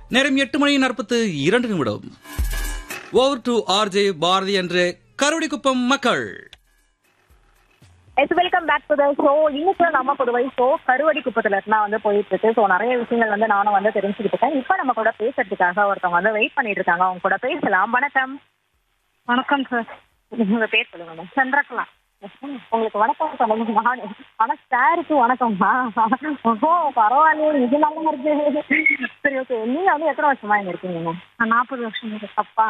நேரம் எட்டு மணி நாற்பத்து இரண்டு நிமிடம் ஓவர் டு ஆர்ஜே பாரதி என்று கருவடிக்குப்பம் மக்கள் yes welcome back to the show இன்னைக்கு நம்ம புதுவை ஷோ கருவடி குப்பத்துல இருந்தா வந்து போயிட்டு இருக்கு ஸோ நிறைய விஷயங்கள் வந்து நானும் வந்து தெரிஞ்சுக்கிட்டு இருக்கேன் இப்போ நம்ம கூட பேசுறதுக்காக ஒருத்தவங்க வந்து வெயிட் பண்ணிட்டு இருக்காங்க அவங்க கூட பேசலாம் வணக்கம் வணக்கம் சார் உங்க பேர் சொல்லுங்க மேம் சந்திரகலா உங்களுக்கு வணக்கம் சொல்லுங்க நான் ஆனா சாருக்கு வணக்கம்மா ஓ பரவாயில்லையே இது நல்லா இருக்கு சரி ஓகே நீங்க வந்து எத்தனை வருஷமா இங்க இருக்கீங்க மேம் நாற்பது வருஷம் அப்பா